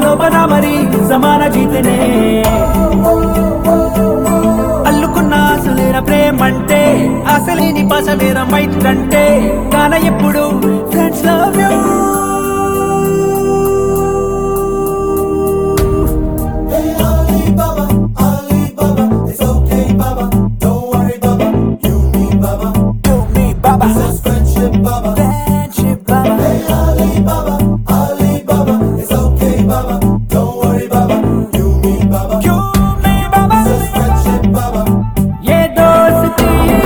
లోపల మరి సమాన జీతనే అల్లుకున్న ఆశలేర ప్రేమంటే ఆశలేని పాసలేర మైత్రంటే కాన ఎప్పుడు friends love you Ali Baba, Ali Baba, it's okay, Baba. Don't worry, Baba. You, me, Baba. You, me, Baba. This is friendship, Baba. Friendship, Baba. Hey, Ali Baba, Ali Baba, it's okay, Baba. Don't worry, Baba. You, me, Baba. You, me, Baba. This is friendship, Baba. ये दोस्ती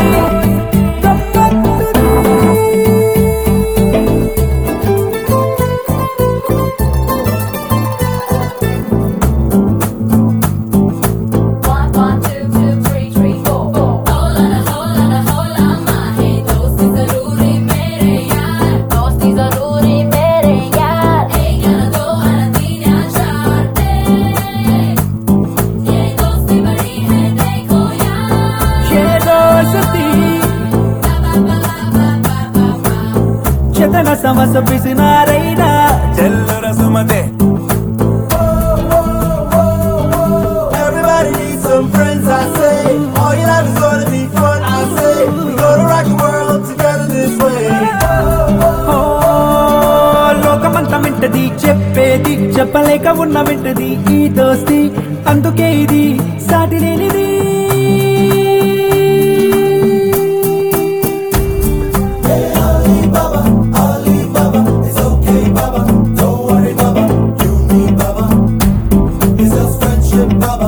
One, one, two, two, three, three, four, four. Hola, hola, hola, माहे दोस्ती जरूरी मेरे यार दोस्ती जरूरी मेरे यार एक या दो या तीन या चार ये दोस्ती बड़ी है देखो यार ये दोस्ती చేతన సమస్య పిసినారైనా చెల్లర సుమతే Everybody needs some friends, I say. All your life is gonna be fun, I say. We gonna rock the world together this way. ఓ లోకమంతా వింటది చెప్పేది చెప్పలేక ఉన్న వింటది ఈ దోస్తి అందుకే ఇది సాటి లేనిది Ali Baba, Ali Baba, it's okay, Baba. Don't worry, Baba. You, me, Baba. It's just friendship, Baba.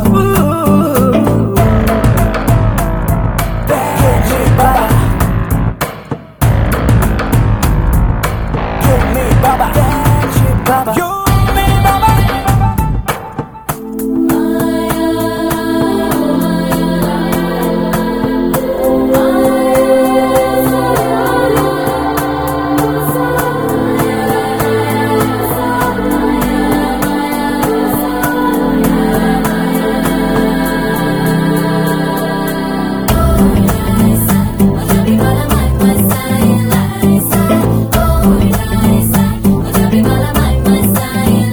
मुझे भी माला माय माय साइन लाई साइन ओ लाई साइन मुझे भी माला माय माय साइन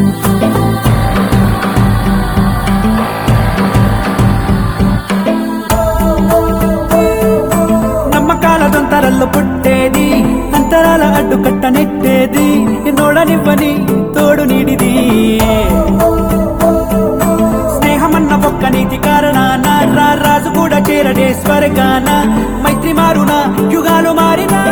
నమ్మకాల దొంతరల్లో పుట్టేది అంతరాల అడ్డుకట్ట నెట్టేది నోడనివ్వని తోడు నీడిది స్నేహమన్న ఒక్క నీతి కారణాన రా రాజు కూడా చేరడే స్వర్గాన మైత్రి మారున యుగాలు మారినా